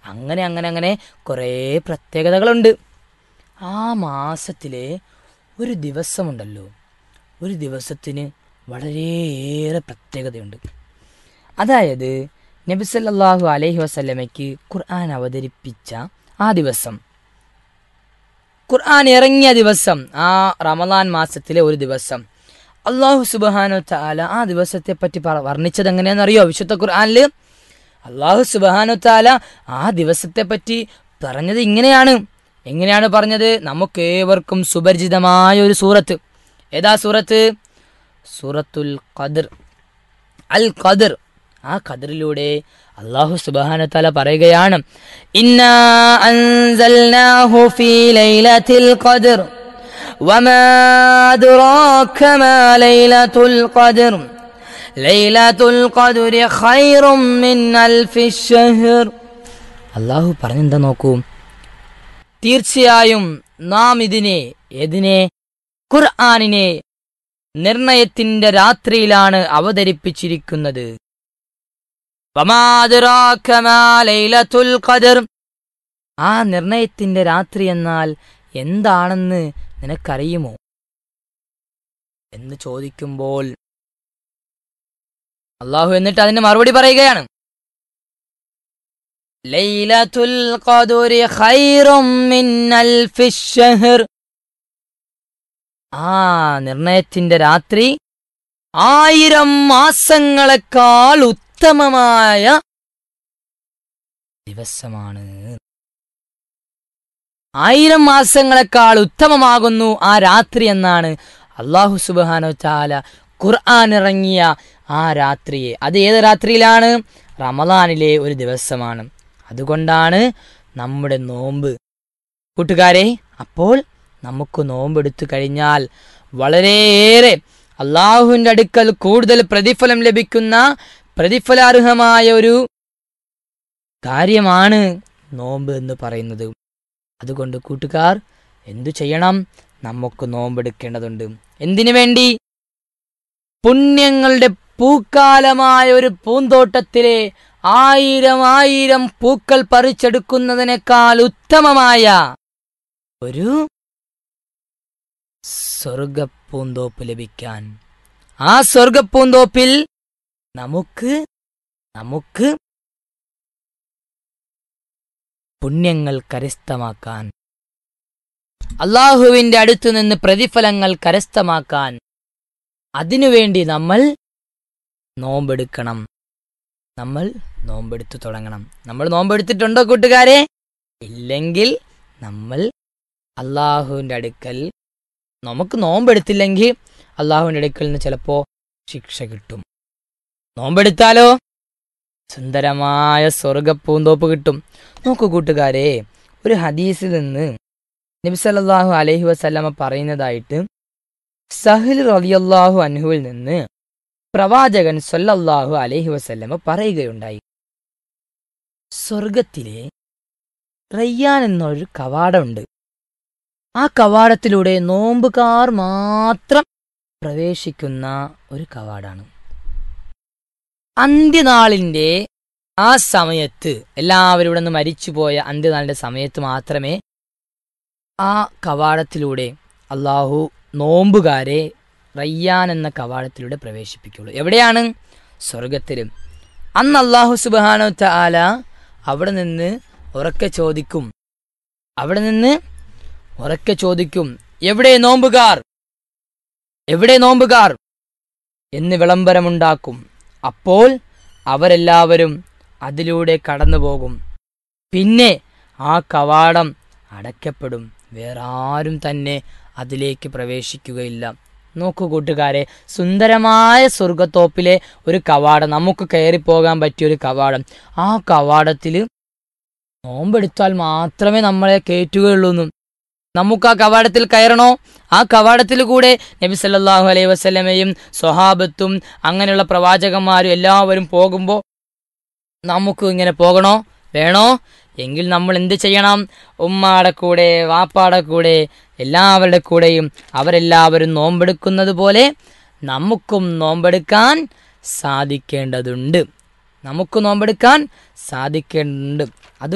അങ്ങനെ അങ്ങനെ അങ്ങനെ കുറേ പ്രത്യേകതകളുണ്ട് ആ മാസത്തിലെ ഒരു ദിവസമുണ്ടല്ലോ ഒരു ദിവസത്തിന് വളരെയേറെ പ്രത്യേകതയുണ്ട് അതായത് നബി സല്ലല്ലാഹു അലൈഹി വസല്ലമയ്ക്ക് ഖുർആൻ അവതരിപ്പിച്ച ആ ദിവസം ഖുർആൻ ഇറങ്ങിയ ദിവസം ആ റമദാൻ മാസത്തിലെ ഒരു ദിവസം അള്ളാഹു സുബാനു താല ആ ദിവസത്തെ പറ്റി പറ- വർണ്ണിച്ചത് എങ്ങനെയാണെന്നറിയോ വിശുദ്ധ ഖുർആനിൽ അള്ളാഹു സുബാനു താല ആ ദിവസത്തെ പറ്റി പറഞ്ഞത് ഇങ്ങനെയാണ് എങ്ങനെയാണ് പറഞ്ഞത് നമുക്ക് ഏവർക്കും സുപരിചിതമായ ഒരു സൂറത്ത് ഏതാ സൂറത്ത് സൂറത്തുൽ ഖദർ അൽ ഖദർ ആ ഖദറിലൂടെ അള്ളാഹു സുബാന തല പറയുകയാണ് ഇന്നാ അൻസൽനാഹു ഫീ ലൈലത്തിൽ ഖദർ وما أدراك ما ليلة القدر ليلة القدر خير من ألف الشهر അള്ളാഹു പറഞ്ഞെന്താ നോക്കൂ തീർച്ചയായും നാം ഇതിനെ ഏതിനെ ഖുർആാനിനെ നിർണയത്തിന്റെ രാത്രിയിലാണ് അവതരിപ്പിച്ചിരിക്കുന്നത് വമാ അദ്റാക മാ ലൈലത്തുൽ ഖദർ ആ നിർണയത്തിന്റെ രാത്രി എന്നാൽ എന്താണെന്ന് നിനക്കറിയുമോ എന്ന് ചോദിക്കുമ്പോൾ അള്ളാഹു എന്നിട്ട് അതിന് മറുപടി പറയുകയാണ് ലൈലത്തുൽ ഖദരി ഖൈറും മിൻ അൽഫി ശഹർ ആ നിർണയത്തിന്റെ രാത്രി ആയിരം മാസങ്ങളെക്കാൾ ഉത്തമമായ ദിവസമാണ് ആയിരം മാസങ്ങളെക്കാൾ ഉത്തമമാകുന്നു ആ രാത്രി എന്നാണ് അള്ളാഹു സുബാനോ ചാല ഖുർആൻ ഇറങ്ങിയ ആ രാത്രിയെ അത് ഏത് രാത്രിയിലാണ് റമദാനിലെ ഒരു ദിവസമാണ് അതുകൊണ്ടാണ് നമ്മുടെ നോമ്പ് കൂട്ടുകാരെ അപ്പോൾ നമുക്ക് നോമ്പെടുത്തു കഴിഞ്ഞാൽ വളരെയേറെ അള്ളാഹുവിൻ്റെ അടുക്കൽ കൂടുതൽ പ്രതിഫലം ലഭിക്കുന്ന പ്രതിഫലാർഹമായ ഒരു കാര്യമാണ് നോമ്പ് എന്ന് പറയുന്നത് അതുകൊണ്ട് കൂട്ടുകാർ എന്തു ചെയ്യണം നമുക്ക് നോമ്പെടുക്കേണ്ടതുണ്ട് എന്തിനു വേണ്ടി പുണ്യങ്ങളുടെ പൂക്കാലമായ ഒരു പൂന്തോട്ടത്തിലെ ആയിരം ആയിരം പൂക്കൾ പറിച്ചെടുക്കുന്നതിനേക്കാൾ ഉത്തമമായ ഒരു സ്വർഗപ്പൂന്തോപ്പ് ലഭിക്കാൻ ആ സ്വർഗപ്പൂന്തോപ്പിൽ നമുക്ക് നമുക്ക് പുണ്യങ്ങൾ കരസ്ഥമാക്കാൻ അള്ളാഹുവിന്റെ അടുത്തു നിന്ന് പ്രതിഫലങ്ങൾ കരസ്ഥമാക്കാൻ അതിനുവേണ്ടി നമ്മൾ നോമ്പെടുക്കണം നമ്മൾ നോമ്പെടുത്തു തുടങ്ങണം നമ്മൾ നോമ്പെടുത്തിട്ടുണ്ടോ കൂട്ടുകാരെ ഇല്ലെങ്കിൽ നമ്മൾ അള്ളാഹുവിൻ്റെ അടുക്കൽ നമുക്ക് നോമ്പെടുത്തില്ലെങ്കിൽ അള്ളാഹുവിൻ്റെ അടുക്കൽ നിന്ന് ചിലപ്പോൾ ശിക്ഷ കിട്ടും നോമ്പെടുത്താലോ സുന്ദരമായ സ്വർഗപ്പൂന്തോപ്പ് കിട്ടും നോക്കൂ കൂട്ടുകാരെ ഒരു ഹദീസിൽ നിന്ന് നബി സല്ലല്ലാഹു അലൈഹി വസല്ലമ പറയുന്നതായിട്ട് സഹിൽ റളിയല്ലാഹു അൻഹുവിൽ നിന്ന് പ്രവാചകൻ സല്ലല്ലാഹു അലൈഹി വസല്ലമ പറയുകയുണ്ടായി സ്വർഗത്തിലെ റയ്യാൻ എന്നൊരു കവാടമുണ്ട് ആ കവാടത്തിലൂടെ നോമ്പുകാർ മാത്രം പ്രവേശിക്കുന്ന ഒരു കവാടാണ് അന്ത്യനാളിന്റെ ആ സമയത്ത് എല്ലാവരും ഇവിടെ നിന്ന് മരിച്ചുപോയ അന്ത്യനാളിന്റെ സമയത്ത് മാത്രമേ ആ കവാടത്തിലൂടെ അള്ളാഹു നോമ്പുകാരെ റയ്യാൻ എന്ന കവാടത്തിലൂടെ പ്രവേശിപ്പിക്കുള്ളൂ എവിടെയാണ് സ്വർഗത്തിലും അന്ന് അള്ളാഹു സുബാനോ ആല അവിടെ നിന്ന് ഉറക്കെ ചോദിക്കും അവിടെ നിന്ന് ഉറക്കെ ചോദിക്കും എവിടെ നോമ്പുകാർ എവിടെ നോമ്പുകാർ എന്ന് വിളംബരമുണ്ടാക്കും അപ്പോൾ അവരെല്ലാവരും അതിലൂടെ കടന്നു പോകും പിന്നെ ആ കവാടം അടയ്ക്കപ്പെടും വേറെ ആരും തന്നെ അതിലേക്ക് പ്രവേശിക്കുകയില്ല നോക്കൂ കൂട്ടുകാരെ സുന്ദരമായ സ്വർഗത്തോപ്പിലെ ഒരു കവാടം നമുക്ക് കയറിപ്പോകാൻ പറ്റിയ ഒരു കവാടം ആ കവാടത്തിൽ നോമ്പെടുത്താൽ മാത്രമേ നമ്മളെ കയറ്റുകയുള്ളൂ എന്നും നമുക്ക് ആ കവാടത്തിൽ കയറണോ ആ കവാടത്തിൽ കൂടെ നബി സല്ലല്ലാഹു അലൈഹി വസല്ലമയും സ്വഹാബത്തും അങ്ങനെയുള്ള പ്രവാചകന്മാരും എല്ലാവരും പോകുമ്പോൾ നമുക്ക് ഇങ്ങനെ പോകണോ വേണോ എങ്കിൽ നമ്മൾ എന്ത് ചെയ്യണം ഉമ്മാടെ കൂടെ വാപ്പാടെ കൂടെ എല്ലാവരുടെ കൂടെയും അവരെല്ലാവരും നോമ്പെടുക്കുന്നത് പോലെ നമുക്കും നോമ്പെടുക്കാൻ സാധിക്കേണ്ടതുണ്ട് നമുക്ക് നോമ്പെടുക്കാൻ സാധിക്കേണ്ടതുണ്ട് അത്